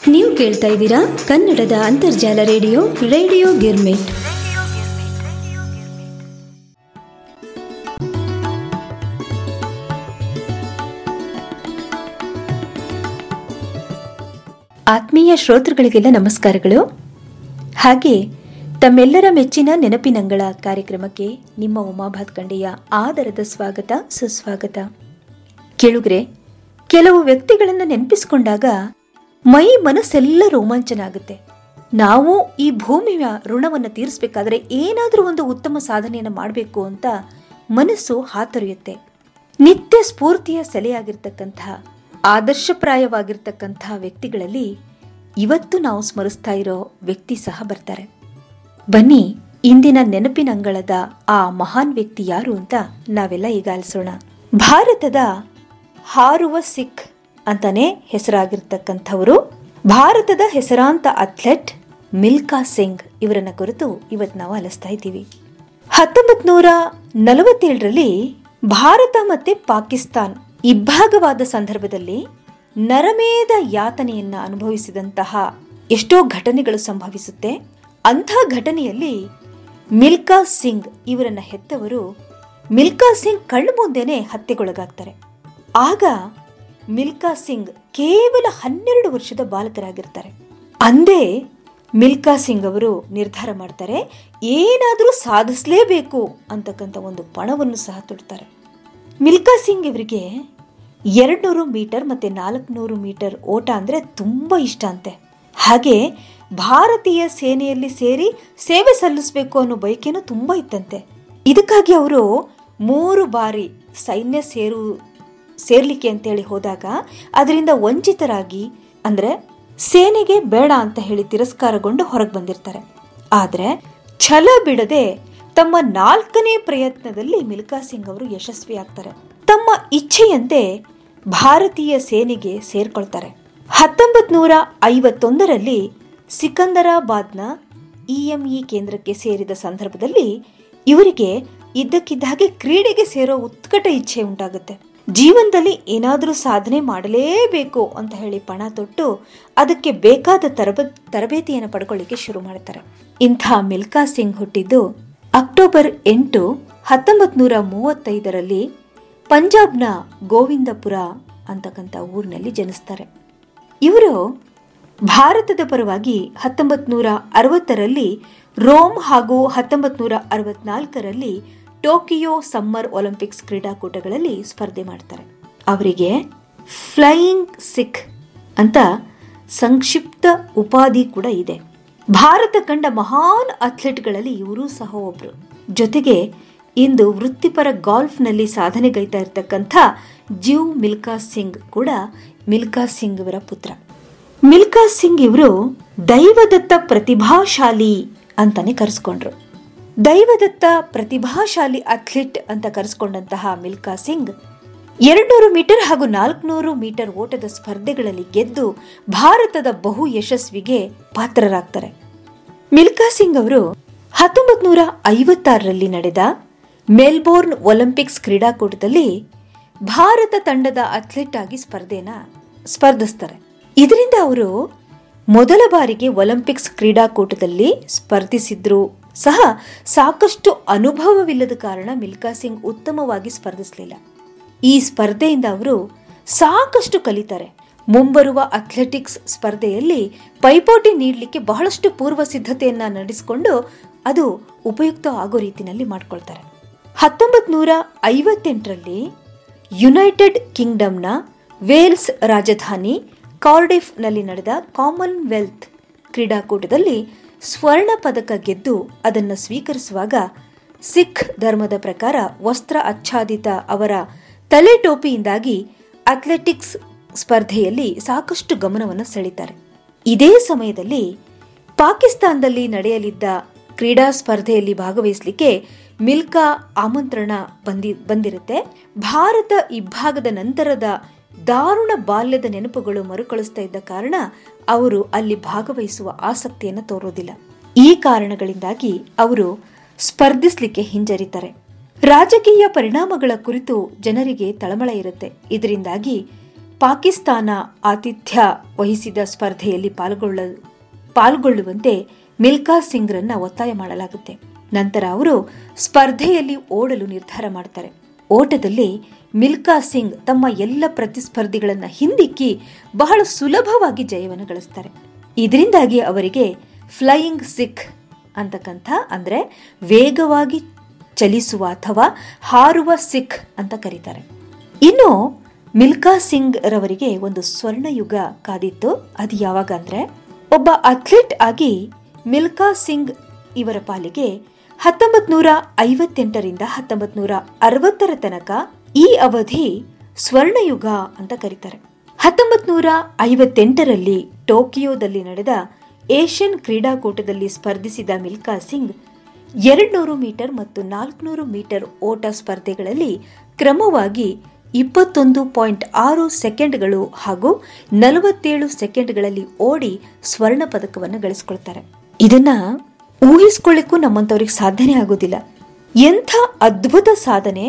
ನೀವು ಕೇಳ್ತಾ ಇದ್ದೀರಾ ಕನ್ನಡದ ಅಂತರ್ಜಾಲ ರೇಡಿಯೋ ರೇಡಿಯೋ ಗಿರ್ಮಿಟ್ ಆತ್ಮೀಯ ಶ್ರೋತೃಗಳಿಗೆಲ್ಲ ನಮಸ್ಕಾರಗಳು ಹಾಗೆ ತಮ್ಮೆಲ್ಲರ ಮೆಚ್ಚಿನ ನೆನಪಿನಂಗಳ ಕಾರ್ಯಕ್ರಮಕ್ಕೆ ನಿಮ್ಮ ಉಮಾಭಾತ್ ಖಂಡೆಯ ಆದರದ ಸ್ವಾಗತ ಸುಸ್ವಾಗತ ಕೇಳುಗ್ರೆ ಕೆಲವು ವ್ಯಕ್ತಿಗಳನ್ನು ನೆನಪಿಸಿಕೊಂಡಾಗ ಮೈ ಮನಸ್ಸೆಲ್ಲ ರೋಮಾಂಚನ ಆಗುತ್ತೆ ನಾವು ಈ ಭೂಮಿಯ ಋಣವನ್ನು ತೀರಿಸಬೇಕಾದ್ರೆ ಏನಾದರೂ ಒಂದು ಉತ್ತಮ ಸಾಧನೆಯನ್ನು ಮಾಡಬೇಕು ಅಂತ ಮನಸ್ಸು ಹಾತೊರೆಯುತ್ತೆ ನಿತ್ಯ ಸ್ಫೂರ್ತಿಯ ಸೆಲೆಯಾಗಿರ್ತಕ್ಕಂಥ ಆದರ್ಶಪ್ರಾಯವಾಗಿರ್ತಕ್ಕಂಥ ವ್ಯಕ್ತಿಗಳಲ್ಲಿ ಇವತ್ತು ನಾವು ಸ್ಮರಿಸ್ತಾ ಇರೋ ವ್ಯಕ್ತಿ ಸಹ ಬರ್ತಾರೆ ಬನ್ನಿ ಇಂದಿನ ನೆನಪಿನಂಗಳದ ಆ ಮಹಾನ್ ವ್ಯಕ್ತಿ ಯಾರು ಅಂತ ನಾವೆಲ್ಲ ಈಗ ಆಲಿಸೋಣ ಭಾರತದ ಹಾರುವ ಸಿಖ್ ಅಂತಾನೆ ಹೆಸರಾಗಿರ್ತಕ್ಕಂಥವರು ಭಾರತದ ಹೆಸರಾಂತ ಅಥ್ಲೆಟ್ ಮಿಲ್ಕಾ ಸಿಂಗ್ ಇವರನ್ನ ಕುರಿತು ಇವತ್ತು ನಾವು ಆಲಿಸ್ತಾ ಇದ್ದೀವಿ ಹತ್ತೊಂಬತ್ ನೂರ ನಲವತ್ತೇಳರಲ್ಲಿ ಭಾರತ ಮತ್ತೆ ಪಾಕಿಸ್ತಾನ್ ಇಬ್ಬಾಗವಾದ ಸಂದರ್ಭದಲ್ಲಿ ನರಮೇಧ ಯಾತನೆಯನ್ನ ಅನುಭವಿಸಿದಂತಹ ಎಷ್ಟೋ ಘಟನೆಗಳು ಸಂಭವಿಸುತ್ತೆ ಅಂಥ ಘಟನೆಯಲ್ಲಿ ಮಿಲ್ಕಾ ಸಿಂಗ್ ಇವರನ್ನ ಹೆತ್ತವರು ಮಿಲ್ಕಾ ಸಿಂಗ್ ಕಣ್ಣು ಮುಂದೆನೆ ಹತ್ಯೆಗೊಳಗಾಗ್ತಾರೆ ಆಗ ಮಿಲ್ಕಾ ಸಿಂಗ್ ಕೇವಲ ಹನ್ನೆರಡು ವರ್ಷದ ಬಾಲಕರಾಗಿರ್ತಾರೆ ಅಂದೇ ಮಿಲ್ಕಾ ಸಿಂಗ್ ಅವರು ನಿರ್ಧಾರ ಮಾಡ್ತಾರೆ ಏನಾದರೂ ಸಾಧಿಸಲೇಬೇಕು ಅಂತಕ್ಕಂಥ ಒಂದು ಪಣವನ್ನು ಸಹ ತೊಡ್ತಾರೆ ಮಿಲ್ಕಾ ಸಿಂಗ್ ಇವರಿಗೆ ಎರಡ್ನೂರು ಮೀಟರ್ ಮತ್ತೆ ನಾಲ್ಕುನೂರು ಮೀಟರ್ ಓಟ ಅಂದ್ರೆ ತುಂಬಾ ಇಷ್ಟ ಅಂತೆ ಹಾಗೆ ಭಾರತೀಯ ಸೇನೆಯಲ್ಲಿ ಸೇರಿ ಸೇವೆ ಸಲ್ಲಿಸಬೇಕು ಅನ್ನೋ ಬಯಕೆನೂ ತುಂಬಾ ಇತ್ತಂತೆ ಇದಕ್ಕಾಗಿ ಅವರು ಮೂರು ಬಾರಿ ಸೈನ್ಯ ಸೇರು ಸೇರ್ಲಿಕ್ಕೆ ಅಂತೇಳಿ ಹೋದಾಗ ಅದರಿಂದ ವಂಚಿತರಾಗಿ ಅಂದ್ರೆ ಸೇನೆಗೆ ಬೇಡ ಅಂತ ಹೇಳಿ ತಿರಸ್ಕಾರಗೊಂಡು ಹೊರಗೆ ಬಂದಿರ್ತಾರೆ ಆದ್ರೆ ಛಲ ಬಿಡದೆ ತಮ್ಮ ನಾಲ್ಕನೇ ಪ್ರಯತ್ನದಲ್ಲಿ ಮಿಲ್ಕಾ ಸಿಂಗ್ ಅವರು ಯಶಸ್ವಿ ಆಗ್ತಾರೆ ತಮ್ಮ ಇಚ್ಛೆಯಂತೆ ಭಾರತೀಯ ಸೇನೆಗೆ ಸೇರ್ಕೊಳ್ತಾರೆ ಹತ್ತೊಂಬತ್ ನೂರ ಐವತ್ತೊಂದರಲ್ಲಿ ಸಿಕಂದರಾಬಾದ್ನ ಇಎಂಇ ಕೇಂದ್ರಕ್ಕೆ ಸೇರಿದ ಸಂದರ್ಭದಲ್ಲಿ ಇವರಿಗೆ ಇದ್ದಕ್ಕಿದ್ದ ಹಾಗೆ ಕ್ರೀಡೆಗೆ ಸೇರೋ ಉತ್ಕಟ ಇಚ್ಛೆ ಉಂಟಾಗುತ್ತೆ ಜೀವನದಲ್ಲಿ ಏನಾದರೂ ಸಾಧನೆ ಮಾಡಲೇಬೇಕು ಅಂತ ಹೇಳಿ ಪಣ ತೊಟ್ಟು ಅದಕ್ಕೆ ಬೇಕಾದ ತರಬ ತರಬೇತಿಯನ್ನು ಪಡ್ಕೊಳ್ಳಿಕ್ಕೆ ಶುರು ಮಾಡ್ತಾರೆ ಇಂಥ ಮಿಲ್ಕಾ ಸಿಂಗ್ ಹುಟ್ಟಿದ್ದು ಅಕ್ಟೋಬರ್ ಎಂಟು ಹತ್ತೊಂಬತ್ ನೂರ ಮೂವತ್ತೈದರಲ್ಲಿ ಪಂಜಾಬ್ನ ಗೋವಿಂದಪುರ ಅಂತಕ್ಕಂಥ ಊರಿನಲ್ಲಿ ಜನಿಸ್ತಾರೆ ಇವರು ಭಾರತದ ಪರವಾಗಿ ಹತ್ತೊಂಬತ್ ನೂರ ಅರವತ್ತರಲ್ಲಿ ರೋಮ್ ಹಾಗೂ ಹತ್ತೊಂಬತ್ ನೂರ ಅರವತ್ನಾಲ್ಕರಲ್ಲಿ ಟೋಕಿಯೋ ಸಮ್ಮರ್ ಒಲಿಂಪಿಕ್ಸ್ ಕ್ರೀಡಾಕೂಟಗಳಲ್ಲಿ ಸ್ಪರ್ಧೆ ಮಾಡ್ತಾರೆ ಅವರಿಗೆ ಫ್ಲೈಯಿಂಗ್ ಸಿಖ್ ಅಂತ ಸಂಕ್ಷಿಪ್ತ ಉಪಾಧಿ ಕೂಡ ಇದೆ ಭಾರತ ಕಂಡ ಮಹಾನ್ ಅಥ್ಲೆಟ್ಗಳಲ್ಲಿ ಇವರು ಸಹ ಒಬ್ರು ಜೊತೆಗೆ ಇಂದು ವೃತ್ತಿಪರ ಗಾಲ್ಫ್ನಲ್ಲಿ ಸಾಧನೆಗೈತಾ ಇರತಕ್ಕಂಥ ಜಿವ್ ಮಿಲ್ಕಾ ಸಿಂಗ್ ಕೂಡ ಮಿಲ್ಕಾ ಸಿಂಗ್ ಇವರ ಪುತ್ರ ಮಿಲ್ಕಾ ಸಿಂಗ್ ಇವರು ದೈವದತ್ತ ಪ್ರತಿಭಾಶಾಲಿ ಅಂತಾನೆ ಕರೆಸ್ಕೊಂಡ್ರು ದೈವದತ್ತ ಪ್ರತಿಭಾಶಾಲಿ ಅಥ್ಲೀಟ್ ಅಂತ ಕರೆಸ್ಕೊಂಡಂತಹ ಮಿಲ್ಕಾ ಸಿಂಗ್ ಎರಡ್ನೂರು ಮೀಟರ್ ಹಾಗೂ ನಾಲ್ಕುನೂರು ಮೀಟರ್ ಓಟದ ಸ್ಪರ್ಧೆಗಳಲ್ಲಿ ಗೆದ್ದು ಭಾರತದ ಬಹು ಯಶಸ್ವಿಗೆ ಪಾತ್ರರಾಗ್ತಾರೆ ಮಿಲ್ಕಾ ಸಿಂಗ್ ಅವರು ಹತ್ತೊಂಬತ್ ನೂರ ಐವತ್ತಾರರಲ್ಲಿ ನಡೆದ ಮೆಲ್ಬೋರ್ನ್ ಒಲಿಂಪಿಕ್ಸ್ ಕ್ರೀಡಾಕೂಟದಲ್ಲಿ ಭಾರತ ತಂಡದ ಅಥ್ಲೆಟ್ ಆಗಿ ಸ್ಪರ್ಧೆನ ಸ್ಪರ್ಧಿಸ್ತಾರೆ ಇದರಿಂದ ಅವರು ಮೊದಲ ಬಾರಿಗೆ ಒಲಿಂಪಿಕ್ಸ್ ಕ್ರೀಡಾಕೂಟದಲ್ಲಿ ಸ್ಪರ್ಧಿಸಿದ್ರು ಸಹ ಸಾಕಷ್ಟು ಅನುಭವವಿಲ್ಲದ ಕಾರಣ ಮಿಲ್ಕಾ ಸಿಂಗ್ ಉತ್ತಮವಾಗಿ ಸ್ಪರ್ಧಿಸಲಿಲ್ಲ ಈ ಸ್ಪರ್ಧೆಯಿಂದ ಅವರು ಸಾಕಷ್ಟು ಕಲಿತಾರೆ ಮುಂಬರುವ ಅಥ್ಲೆಟಿಕ್ಸ್ ಸ್ಪರ್ಧೆಯಲ್ಲಿ ಪೈಪೋಟಿ ನೀಡಲಿಕ್ಕೆ ಬಹಳಷ್ಟು ಪೂರ್ವ ಸಿದ್ಧತೆಯನ್ನ ನಡೆಸಿಕೊಂಡು ಅದು ಉಪಯುಕ್ತ ಆಗೋ ರೀತಿಯಲ್ಲಿ ಮಾಡ್ಕೊಳ್ತಾರೆ ಹತ್ತೊಂಬತ್ ನೂರ ಐವತ್ತೆಂಟರಲ್ಲಿ ಯುನೈಟೆಡ್ ಕಿಂಗ್ಡಮ್ನ ವೇಲ್ಸ್ ರಾಜಧಾನಿ ಕಾರ್ಡಿಫ್ನಲ್ಲಿ ನಡೆದ ಕಾಮನ್ವೆಲ್ತ್ ಕ್ರೀಡಾಕೂಟದಲ್ಲಿ ಸ್ವರ್ಣ ಪದಕ ಗೆದ್ದು ಅದನ್ನು ಸ್ವೀಕರಿಸುವಾಗ ಸಿಖ್ ಧರ್ಮದ ಪ್ರಕಾರ ವಸ್ತ್ರ ಆಚ್ಛಾದಿತ ಅವರ ತಲೆ ಟೋಪಿಯಿಂದಾಗಿ ಅಥ್ಲೆಟಿಕ್ಸ್ ಸ್ಪರ್ಧೆಯಲ್ಲಿ ಸಾಕಷ್ಟು ಗಮನವನ್ನು ಸೆಳೀತಾರೆ ಇದೇ ಸಮಯದಲ್ಲಿ ಪಾಕಿಸ್ತಾನದಲ್ಲಿ ನಡೆಯಲಿದ್ದ ಕ್ರೀಡಾ ಸ್ಪರ್ಧೆಯಲ್ಲಿ ಭಾಗವಹಿಸಲಿಕ್ಕೆ ಮಿಲ್ಕಾ ಆಮಂತ್ರಣ ಬಂದಿ ಬಂದಿರುತ್ತೆ ಭಾರತ ಇಬ್ಬಾಗದ ನಂತರದ ದಾರುಣ ಬಾಲ್ಯದ ನೆನಪುಗಳು ಮರುಕಳಿಸ್ತಾ ಇದ್ದ ಕಾರಣ ಅವರು ಅಲ್ಲಿ ಭಾಗವಹಿಸುವ ಆಸಕ್ತಿಯನ್ನು ತೋರೋದಿಲ್ಲ ಈ ಕಾರಣಗಳಿಂದಾಗಿ ಅವರು ಸ್ಪರ್ಧಿಸಲಿಕ್ಕೆ ಹಿಂಜರಿತಾರೆ ರಾಜಕೀಯ ಪರಿಣಾಮಗಳ ಕುರಿತು ಜನರಿಗೆ ತಳಮಳ ಇರುತ್ತೆ ಇದರಿಂದಾಗಿ ಪಾಕಿಸ್ತಾನ ಆತಿಥ್ಯ ವಹಿಸಿದ ಸ್ಪರ್ಧೆಯಲ್ಲಿ ಪಾಲ್ಗೊಳ್ಳ ಪಾಲ್ಗೊಳ್ಳುವಂತೆ ಮಿಲ್ಕಾ ಸಿಂಗ್ರನ್ನ ಒತ್ತಾಯ ಮಾಡಲಾಗುತ್ತೆ ನಂತರ ಅವರು ಸ್ಪರ್ಧೆಯಲ್ಲಿ ಓಡಲು ನಿರ್ಧಾರ ಮಾಡ್ತಾರೆ ಓಟದಲ್ಲಿ ಮಿಲ್ಕಾ ಸಿಂಗ್ ತಮ್ಮ ಎಲ್ಲ ಪ್ರತಿಸ್ಪರ್ಧಿಗಳನ್ನ ಹಿಂದಿಕ್ಕಿ ಬಹಳ ಸುಲಭವಾಗಿ ಜಯವನ್ನು ಗಳಿಸ್ತಾರೆ ಇದರಿಂದಾಗಿ ಅವರಿಗೆ ಫ್ಲೈಯಿಂಗ್ ಸಿಖ್ ಅಂತಕ್ಕಂಥ ಅಂದ್ರೆ ವೇಗವಾಗಿ ಚಲಿಸುವ ಅಥವಾ ಹಾರುವ ಸಿಖ್ ಅಂತ ಕರೀತಾರೆ ಇನ್ನು ಮಿಲ್ಕಾ ಸಿಂಗ್ ರವರಿಗೆ ಒಂದು ಸ್ವರ್ಣಯುಗ ಕಾದಿತ್ತು ಅದು ಯಾವಾಗ ಅಂದ್ರೆ ಒಬ್ಬ ಅಥ್ಲೀಟ್ ಆಗಿ ಮಿಲ್ಕಾ ಸಿಂಗ್ ಇವರ ಪಾಲಿಗೆ ಹತ್ತೊಂಬತ್ ನೂರ ಐವತ್ತೆಂಟರಿಂದ ಹತ್ತೊಂಬತ್ ನೂರ ಅರವತ್ತರ ತನಕ ಈ ಅವಧಿ ಸ್ವರ್ಣಯುಗ ಅಂತ ಕರೀತಾರೆ ಹತ್ತೊಂಬತ್ ನೂರ ಐವತ್ತೆಂಟರಲ್ಲಿ ಟೋಕಿಯೋದಲ್ಲಿ ನಡೆದ ಏಷ್ಯನ್ ಕ್ರೀಡಾಕೂಟದಲ್ಲಿ ಸ್ಪರ್ಧಿಸಿದ ಮಿಲ್ಕಾ ಸಿಂಗ್ ಎರಡ್ನೂರು ಮೀಟರ್ ಮತ್ತು ನಾಲ್ಕುನೂರು ಮೀಟರ್ ಓಟ ಸ್ಪರ್ಧೆಗಳಲ್ಲಿ ಕ್ರಮವಾಗಿ ಇಪ್ಪತ್ತೊಂದು ಪಾಯಿಂಟ್ ಆರು ಸೆಕೆಂಡ್ಗಳು ಹಾಗೂ ನಲವತ್ತೇಳು ಸೆಕೆಂಡ್ಗಳಲ್ಲಿ ಓಡಿ ಸ್ವರ್ಣ ಪದಕವನ್ನು ಗಳಿಸ್ಕೊಳ್ತಾರೆ ಇದನ್ನ ಊಹಿಸ್ಕೊಳ್ಳಿಕ್ಕೂ ನಮ್ಮಂತವ್ರಿಗೆ ಸಾಧನೆ ಆಗೋದಿಲ್ಲ ಎಂಥ ಅದ್ಭುತ ಸಾಧನೆ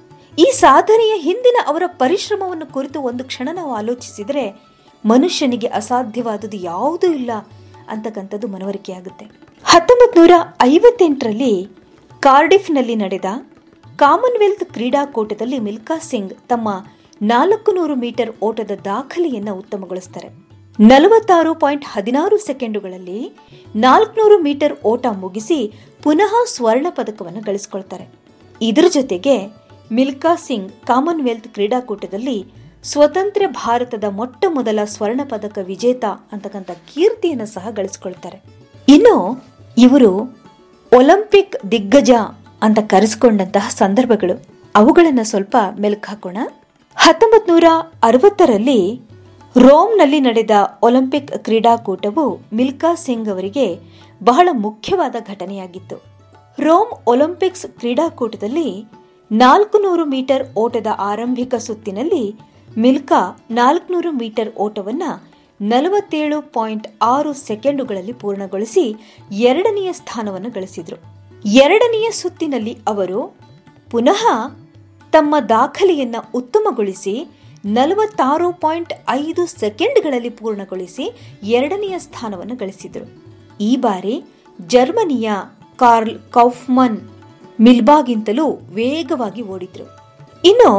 ಈ ಸಾಧನೆಯ ಹಿಂದಿನ ಅವರ ಪರಿಶ್ರಮವನ್ನು ಕುರಿತು ಒಂದು ಕ್ಷಣ ನಾವು ಆಲೋಚಿಸಿದರೆ ಮನುಷ್ಯನಿಗೆ ಅಸಾಧ್ಯವಾದುದು ಯಾವುದೂ ಇಲ್ಲ ಅಂತಕ್ಕಂಥದ್ದು ಮನವರಿಕೆಯಾಗುತ್ತೆ ಹತ್ತೊಂಬತ್ ನೂರ ಐವತ್ತೆಂಟರಲ್ಲಿ ಕಾರ್ಡಿಫ್ನಲ್ಲಿ ನಡೆದ ಕಾಮನ್ವೆಲ್ತ್ ಕ್ರೀಡಾಕೂಟದಲ್ಲಿ ಮಿಲ್ಕಾ ಸಿಂಗ್ ತಮ್ಮ ನಾಲ್ಕು ನೂರು ಮೀಟರ್ ಓಟದ ದಾಖಲೆಯನ್ನು ಉತ್ತಮಗೊಳಿಸ್ತಾರೆ ನಲವತ್ತಾರು ಪಾಯಿಂಟ್ ಹದಿನಾರು ಸೆಕೆಂಡುಗಳಲ್ಲಿ ನಾಲ್ಕುನೂರು ಮೀಟರ್ ಓಟ ಮುಗಿಸಿ ಪುನಃ ಸ್ವರ್ಣ ಪದಕವನ್ನು ಗಳಿಸಿಕೊಳ್ತಾರೆ ಇದರ ಜೊತೆಗೆ ಮಿಲ್ಕಾ ಸಿಂಗ್ ಕಾಮನ್ವೆಲ್ತ್ ಕ್ರೀಡಾಕೂಟದಲ್ಲಿ ಸ್ವತಂತ್ರ ಭಾರತದ ಮೊಟ್ಟ ಮೊದಲ ಸ್ವರ್ಣ ಪದಕ ವಿಜೇತ ಅಂತಕ್ಕಂಥ ಕೀರ್ತಿಯನ್ನು ಸಹ ಗಳಿಸಿಕೊಳ್ತಾರೆ ಇನ್ನು ಇವರು ಒಲಿಂಪಿಕ್ ದಿಗ್ಗಜ ಅಂತ ಕರೆಸಿಕೊಂಡಂತಹ ಸಂದರ್ಭಗಳು ಅವುಗಳನ್ನು ಸ್ವಲ್ಪ ಮೆಲುಕು ಹಾಕೋಣ ಹತ್ತೊಂಬತ್ ನೂರ ಅರವತ್ತರಲ್ಲಿ ರೋಮ್ನಲ್ಲಿ ನಡೆದ ಒಲಿಂಪಿಕ್ ಕ್ರೀಡಾಕೂಟವು ಮಿಲ್ಕಾ ಸಿಂಗ್ ಅವರಿಗೆ ಬಹಳ ಮುಖ್ಯವಾದ ಘಟನೆಯಾಗಿತ್ತು ರೋಮ್ ಒಲಿಂಪಿಕ್ಸ್ ಕ್ರೀಡಾಕೂಟದಲ್ಲಿ ನಾಲ್ಕು ನೂರು ಮೀಟರ್ ಓಟದ ಆರಂಭಿಕ ಸುತ್ತಿನಲ್ಲಿ ಮಿಲ್ಕಾ ನಾಲ್ಕುನೂರು ಮೀಟರ್ ಓಟವನ್ನ ನಲವತ್ತೇಳು ಪಾಯಿಂಟ್ ಆರು ಸೆಕೆಂಡುಗಳಲ್ಲಿ ಪೂರ್ಣಗೊಳಿಸಿ ಎರಡನೆಯ ಸ್ಥಾನವನ್ನು ಗಳಿಸಿದ್ರು ಎರಡನೆಯ ಸುತ್ತಿನಲ್ಲಿ ಅವರು ಪುನಃ ತಮ್ಮ ದಾಖಲೆಯನ್ನ ಉತ್ತಮಗೊಳಿಸಿ ನಲವತ್ತಾರು ಪಾಯಿಂಟ್ ಐದು ಸೆಕೆಂಡ್ಗಳಲ್ಲಿ ಪೂರ್ಣಗೊಳಿಸಿ ಎರಡನೆಯ ಸ್ಥಾನವನ್ನು ಗಳಿಸಿದರು ಈ ಬಾರಿ ಜರ್ಮನಿಯ ಕಾರ್ಲ್ ಕೌಫ್ಮನ್ ಮಿಲ್ಬಾಗಿಂತಲೂ ವೇಗವಾಗಿ ಓಡಿದ್ರು ಇನ್ನು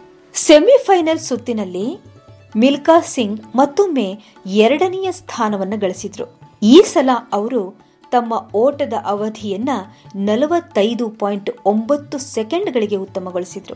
ಸೆಮಿಫೈನಲ್ ಸುತ್ತಿನಲ್ಲಿ ಮಿಲ್ಕಾ ಸಿಂಗ್ ಮತ್ತೊಮ್ಮೆ ಎರಡನೆಯ ಸ್ಥಾನವನ್ನು ಗಳಿಸಿದ್ರು ಈ ಸಲ ಅವರು ತಮ್ಮ ಓಟದ ಅವಧಿಯನ್ನ ನಲವತ್ತೈದು ಪಾಯಿಂಟ್ ಒಂಬತ್ತು ಸೆಕೆಂಡ್ಗಳಿಗೆ ಉತ್ತಮಗೊಳಿಸಿದ್ರು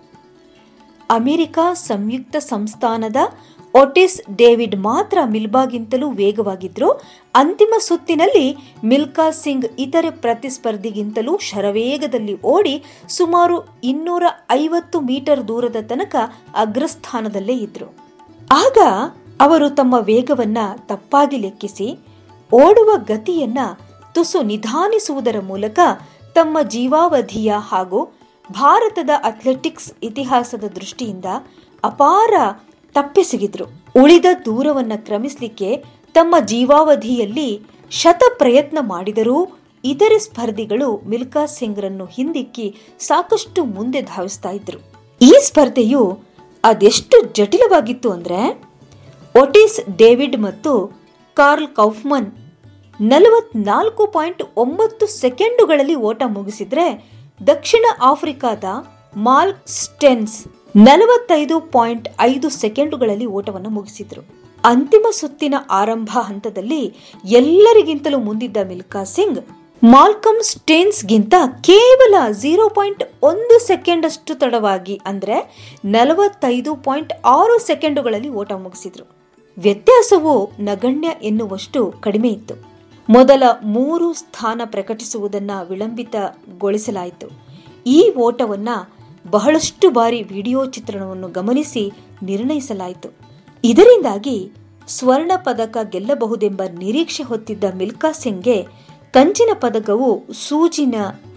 ಅಮೆರಿಕ ಸಂಯುಕ್ತ ಸಂಸ್ಥಾನದ ಒಟಿಸ್ ಡೇವಿಡ್ ಮಾತ್ರ ಮಿಲ್ಬಾಗಿಂತಲೂ ವೇಗವಾಗಿದ್ರು ಅಂತಿಮ ಸುತ್ತಿನಲ್ಲಿ ಮಿಲ್ಕಾ ಸಿಂಗ್ ಇತರೆ ಪ್ರತಿಸ್ಪರ್ಧಿಗಿಂತಲೂ ಶರವೇಗದಲ್ಲಿ ಓಡಿ ಸುಮಾರು ಇನ್ನೂರ ಐವತ್ತು ಮೀಟರ್ ದೂರದ ತನಕ ಅಗ್ರಸ್ಥಾನದಲ್ಲೇ ಇದ್ರು ಆಗ ಅವರು ತಮ್ಮ ವೇಗವನ್ನ ತಪ್ಪಾಗಿ ಲೆಕ್ಕಿಸಿ ಓಡುವ ಗತಿಯನ್ನ ತುಸು ನಿಧಾನಿಸುವುದರ ಮೂಲಕ ತಮ್ಮ ಜೀವಾವಧಿಯ ಹಾಗೂ ಭಾರತದ ಅಥ್ಲೆಟಿಕ್ಸ್ ಇತಿಹಾಸದ ದೃಷ್ಟಿಯಿಂದ ಅಪಾರ ತಪ್ಪಿಸಿಗಿದ್ರು ಉಳಿದ ದೂರವನ್ನ ಕ್ರಮಿಸಲಿಕ್ಕೆ ತಮ್ಮ ಜೀವಾವಧಿಯಲ್ಲಿ ಶತ ಪ್ರಯತ್ನ ಮಾಡಿದರೂ ಇತರೆ ಸ್ಪರ್ಧಿಗಳು ಮಿಲ್ಕಾ ಸಿಂಗ್ರನ್ನು ಹಿಂದಿಕ್ಕಿ ಸಾಕಷ್ಟು ಮುಂದೆ ಧಾವಿಸ್ತಾ ಇದ್ರು ಈ ಸ್ಪರ್ಧೆಯು ಅದೆಷ್ಟು ಜಟಿಲವಾಗಿತ್ತು ಅಂದ್ರೆ ಒಟಿಸ್ ಡೇವಿಡ್ ಮತ್ತು ಕಾರ್ಲ್ ಕೌಫ್ಮನ್ ನಲವತ್ನಾಲ್ಕು ಪಾಯಿಂಟ್ ಒಂಬತ್ತು ಸೆಕೆಂಡುಗಳಲ್ಲಿ ಓಟ ಮುಗಿಸಿದ್ರೆ ದಕ್ಷಿಣ ಆಫ್ರಿಕಾದ ಮಾಲ್ಕ್ ಸ್ಟೆನ್ಸ್ ನಲವತ್ತೈದು ಪಾಯಿಂಟ್ ಐದು ಸೆಕೆಂಡುಗಳಲ್ಲಿ ಓಟವನ್ನು ಮುಗಿಸಿದ್ರು ಅಂತಿಮ ಸುತ್ತಿನ ಆರಂಭ ಹಂತದಲ್ಲಿ ಎಲ್ಲರಿಗಿಂತಲೂ ಮುಂದಿದ್ದ ಮಿಲ್ಕಾ ಸಿಂಗ್ ಮಾಲ್ಕಮ್ ಸ್ಟೇನ್ಸ್ಗಿಂತ ಕೇವಲ ಝೀರೋ ಪಾಯಿಂಟ್ ಒಂದು ಸೆಕೆಂಡ್ ಅಷ್ಟು ತಡವಾಗಿ ಅಂದ್ರೆ ನಲವತ್ತೈದು ಪಾಯಿಂಟ್ ಆರು ಸೆಕೆಂಡುಗಳಲ್ಲಿ ಓಟ ಮುಗಿಸಿದ್ರು ವ್ಯತ್ಯಾಸವು ನಗಣ್ಯ ಎನ್ನುವಷ್ಟು ಕಡಿಮೆ ಇತ್ತು ಮೊದಲ ಮೂರು ಸ್ಥಾನ ಪ್ರಕಟಿಸುವುದನ್ನ ವಿಳಂಬಿತಗೊಳಿಸಲಾಯಿತು ಈ ಓಟವನ್ನ ಬಹಳಷ್ಟು ಬಾರಿ ವಿಡಿಯೋ ಚಿತ್ರಣವನ್ನು ಗಮನಿಸಿ ನಿರ್ಣಯಿಸಲಾಯಿತು ಇದರಿಂದಾಗಿ ಸ್ವರ್ಣ ಪದಕ ಗೆಲ್ಲಬಹುದೆಂಬ ನಿರೀಕ್ಷೆ ಹೊತ್ತಿದ್ದ ಮಿಲ್ಕಾ ಸಿಂಗ್ಗೆ ಕಂಚಿನ ಪದಕವು ಸೂಜಿನ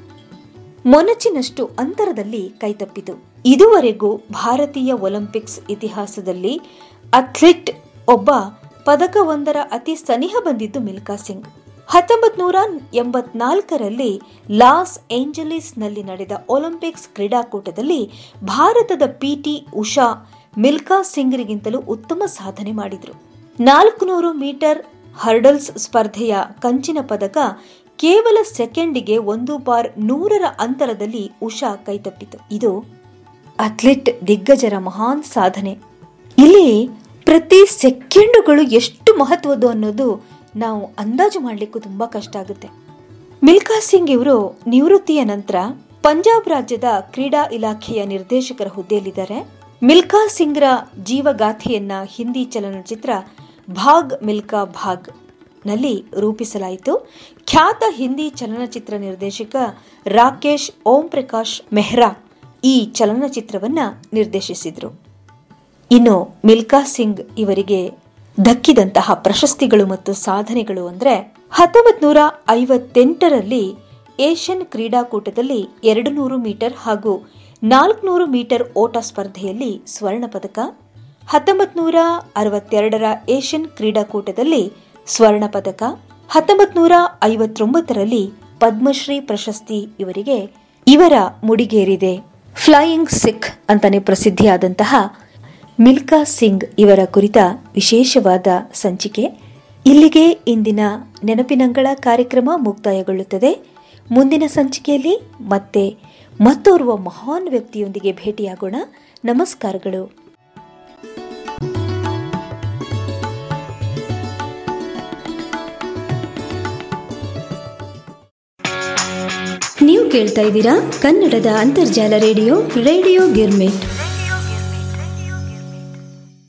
ಮೊನಚಿನಷ್ಟು ಅಂತರದಲ್ಲಿ ಕೈತಪ್ಪಿತು ಇದುವರೆಗೂ ಭಾರತೀಯ ಒಲಿಂಪಿಕ್ಸ್ ಇತಿಹಾಸದಲ್ಲಿ ಅಥ್ಲೀಟ್ ಒಬ್ಬ ಪದಕವೊಂದರ ಅತಿ ಸನಿಹ ಬಂದಿದ್ದು ಮಿಲ್ಕಾ ಸಿಂಗ್ ಹತ್ತೊಂಬತ್ ನೂರ ಎಂಬತ್ನಾಲ್ಕರಲ್ಲಿ ಲಾಸ್ ಏಂಜಲೀಸ್ನಲ್ಲಿ ನಡೆದ ಒಲಿಂಪಿಕ್ಸ್ ಕ್ರೀಡಾಕೂಟದಲ್ಲಿ ಭಾರತದ ಪಿಟಿ ಉಷಾ ಮಿಲ್ಕಾ ಸಿಂಗ್ರಿಗಿಂತಲೂ ಉತ್ತಮ ಸಾಧನೆ ಮಾಡಿದ್ರು ನಾಲ್ಕು ನೂರು ಮೀಟರ್ ಹರ್ಡಲ್ಸ್ ಸ್ಪರ್ಧೆಯ ಕಂಚಿನ ಪದಕ ಕೇವಲ ಸೆಕೆಂಡಿಗೆ ಒಂದು ಬಾರ್ ನೂರರ ಅಂತರದಲ್ಲಿ ಉಷಾ ಕೈತಪ್ಪಿತು ಇದು ಅಥ್ಲೆಟ್ ದಿಗ್ಗಜರ ಮಹಾನ್ ಸಾಧನೆ ಇಲ್ಲಿ ಪ್ರತಿ ಸೆಕೆಂಡುಗಳು ಎಷ್ಟು ಮಹತ್ವದ್ದು ಅನ್ನೋದು ನಾವು ಅಂದಾಜು ಮಾಡಲಿಕ್ಕೂ ತುಂಬಾ ಕಷ್ಟ ಆಗುತ್ತೆ ಮಿಲ್ಕಾ ಸಿಂಗ್ ಇವರು ನಿವೃತ್ತಿಯ ನಂತರ ಪಂಜಾಬ್ ರಾಜ್ಯದ ಕ್ರೀಡಾ ಇಲಾಖೆಯ ನಿರ್ದೇಶಕರ ಹುದ್ದೆಯಲ್ಲಿದ್ದಾರೆ ಮಿಲ್ಕಾ ಸಿಂಗ್ರ ಜೀವಗಾಥೆಯನ್ನ ಹಿಂದಿ ಚಲನಚಿತ್ರ ಭಾಗ್ ಮಿಲ್ಕಾ ಭಾಗ್ ನಲ್ಲಿ ರೂಪಿಸಲಾಯಿತು ಖ್ಯಾತ ಹಿಂದಿ ಚಲನಚಿತ್ರ ನಿರ್ದೇಶಕ ರಾಕೇಶ್ ಓಂ ಪ್ರಕಾಶ್ ಮೆಹ್ರಾ ಈ ಚಲನಚಿತ್ರವನ್ನ ನಿರ್ದೇಶಿಸಿದ್ರು ಇನ್ನು ಮಿಲ್ಕಾ ಸಿಂಗ್ ಇವರಿಗೆ ದಕ್ಕಿದಂತಹ ಪ್ರಶಸ್ತಿಗಳು ಮತ್ತು ಸಾಧನೆಗಳು ಅಂದ್ರೆ ಹತ್ತೊಂಬತ್ ನೂರ ಐವತ್ತೆಂಟರಲ್ಲಿ ಏಷ್ಯನ್ ಕ್ರೀಡಾಕೂಟದಲ್ಲಿ ಎರಡು ನೂರು ಮೀಟರ್ ಹಾಗೂ ನಾಲ್ಕುನೂರು ಮೀಟರ್ ಓಟ ಸ್ಪರ್ಧೆಯಲ್ಲಿ ಸ್ವರ್ಣ ಪದಕ ಹತ್ತೊಂಬತ್ ನೂರ ಅರವತ್ತೆರಡರ ಏಷ್ಯನ್ ಕ್ರೀಡಾಕೂಟದಲ್ಲಿ ಸ್ವರ್ಣ ಪದಕ ಹತ್ತೊಂಬತ್ ನೂರ ಐವತ್ತೊಂಬತ್ತರಲ್ಲಿ ಪದ್ಮಶ್ರೀ ಪ್ರಶಸ್ತಿ ಇವರಿಗೆ ಇವರ ಮುಡಿಗೇರಿದೆ ಫ್ಲೈಯಿಂಗ್ ಸಿಖ್ ಅಂತಾನೆ ಪ್ರಸಿದ್ಧಿಯಾದಂತಹ ಮಿಲ್ಕಾ ಸಿಂಗ್ ಇವರ ಕುರಿತ ವಿಶೇಷವಾದ ಸಂಚಿಕೆ ಇಲ್ಲಿಗೆ ಇಂದಿನ ನೆನಪಿನಂಗಳ ಕಾರ್ಯಕ್ರಮ ಮುಕ್ತಾಯಗೊಳ್ಳುತ್ತದೆ ಮುಂದಿನ ಸಂಚಿಕೆಯಲ್ಲಿ ಮತ್ತೆ ಮತ್ತೋರ್ವ ಮಹಾನ್ ವ್ಯಕ್ತಿಯೊಂದಿಗೆ ಭೇಟಿಯಾಗೋಣ ನಮಸ್ಕಾರಗಳು ನೀವು ಕೇಳ್ತಾ ಇದ್ದೀರಾ ಕನ್ನಡದ ಅಂತರ್ಜಾಲ ರೇಡಿಯೋ ರೇಡಿಯೋ ಗಿರ್ಮಿಟ್